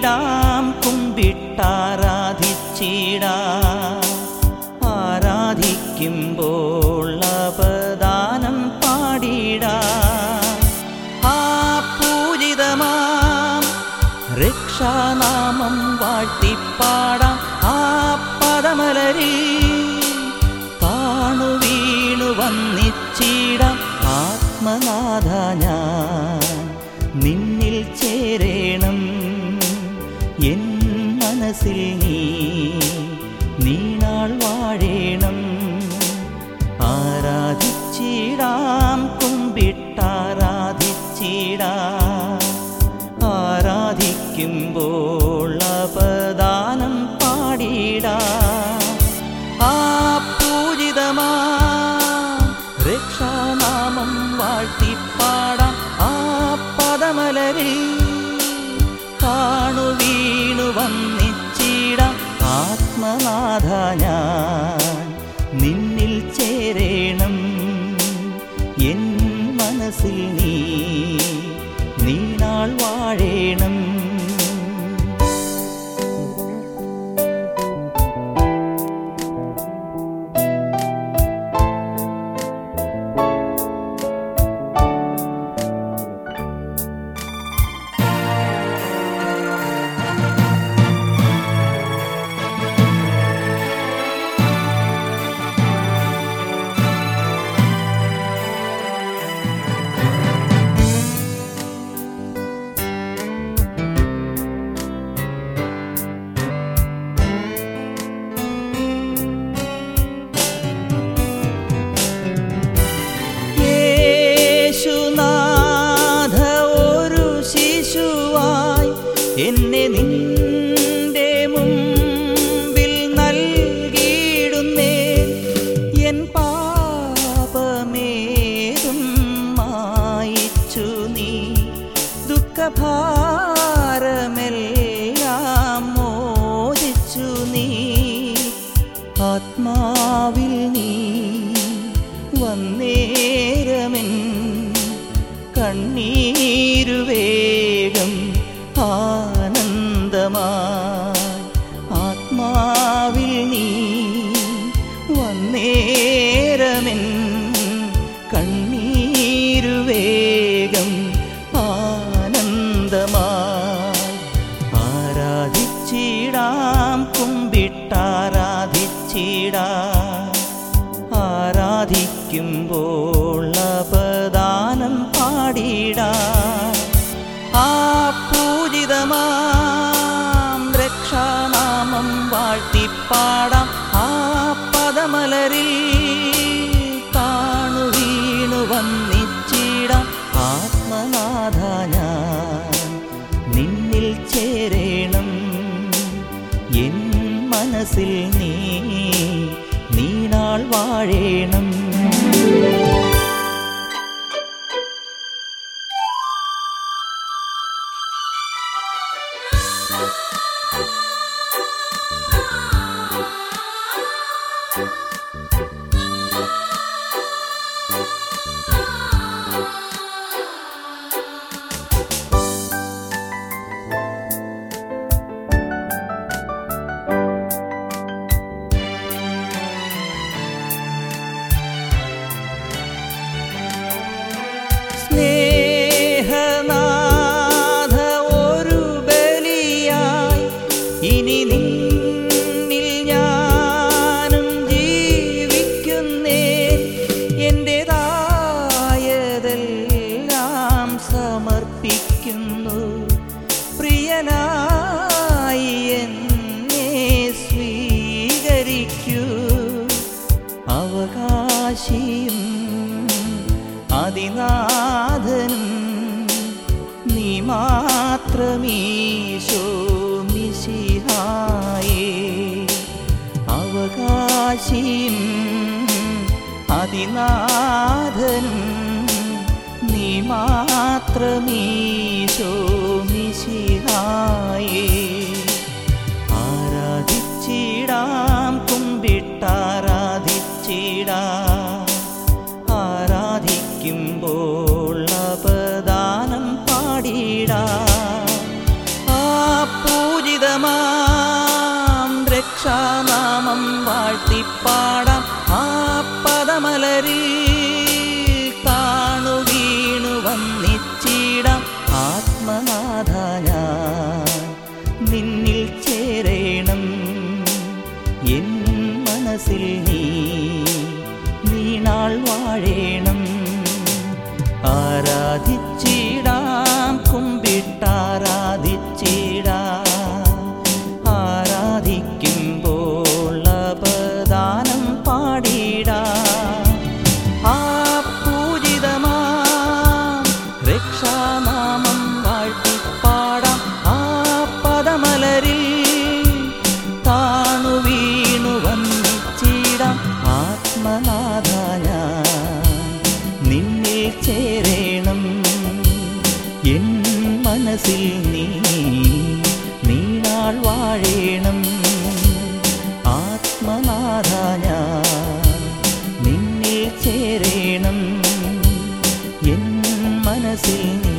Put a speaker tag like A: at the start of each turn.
A: ആരാധിച്ചിടാം കുമ്പിട്ടാരാധിച്ചിടാം ആരാധിക്കുമ്പോൾ അപദാനം പാടിടാം ആ പൂജിതമാം രക്ഷാനാമം വാഴ്ത്തിപ്പാടാം ആ പദമലരി താണു വീണു വന്നിച്ചിടാം ആത്മനാഥ ഞാൻ നിന്നിൽ ചേരേണം എൻ മനസ്സിൽ നീ നീണാൾ വാഴേണം ആരാധിച്ചിടാം കുമ്പിട്ടാരാധിച്ചിടാം ആരാധിക്കുമ്പോൾ അപദാനം പാടിടാം ആ പൂജിതമാ രക്ഷാനാമം വാഴ്ത്തിപ്പാടാം ആ പദമലരി കാണു വീണു വന്നിച്ചിടാം ആത്മനാഥ ഞാൻ നിന്നിൽ ചേരേണം എൻ മനസ്സിൽ നീ നീണാൾ വാഴേണം യേശുനാഥ ഒരു ശിശുവായി എന്നെ നിന്റെ മുമ്പിൽ നൽകിയിടുന്നേ എൻ പാപമേതും മായിച്ചു നീ ദുഃഖഭാരമെല്ലാം മോചിച്ചു നീ ആത്മാവിൽ നീ വന്നേരമെൻ കണ്ണീരുവേഗം ആനന്ദമായി ആത്മാവിൽ നീ വന്നേരമെൻ കണ്ണീരുവേഗം ആനന്ദമായി ആരാധിച്ചിടാം കുമ്പിട്ടാരാധിച്ചിടാം ആരാധിക്കുമ്പോൾ അപദാനം പാടിടാം ആ പൂജിതമാം രക്ഷാനാമം വാഴ്ത്തിപ്പാടാം ആ പദമലരിൽ താണു വീണു വന്നിച്ചിടാം ആത്മനാഥ ഞാൻ നിന്നിൽ ചേരേണം എൻ മനസ്സിൽ നീ നീണാൾ വാഴേണം സ്നേഹനാഥ ഒരു ബലിയായി ഇനി നിന്നിൽ ഞാനും ജീവിക്കുന്നേ എൻ്റെതായതെല്ലാം സമർപ്പിക്കുന്നു പ്രിയനായി എന്നെ സ്വീകരിക്കൂ അവകാശിയും അതിനാഥനും നീ മാത്രമീശോ മിശിഹായേ അവകാശിയും അതിനാഥനും നീ മാത്രമീശോ മിശിഹായേ ആരാധിച്ചിടാം കുമ്പിട്ടാരാധിച്ചിടാം ആരാധിക്കുമ്പോൾ അപദാനം പാടിടാം ആ പൂ ആരാധിച്ചിടാം കുമ്പിട്ടാരാധിച്ചിടാം ആരാധിക്കുമ്പോൾ അപദാനം പാടിടാം ആ പൂജിതമാം രക്ഷാനാമം വാഴ്ത്തിപ്പാടാം ആ പദമലരിൽ താണു വീണു വന്നിച്ചിടാം ആത്മനാഥ ഞാൻ നിന്നിൽ ചേരേണം എൻ മനസ്സിൽ നീ നീണാൾ വാഴേണം ആത്മനാഥ ഞാൻ നിന്നിൽ ചേരേണം എൻ മനസ്സിൽ നീ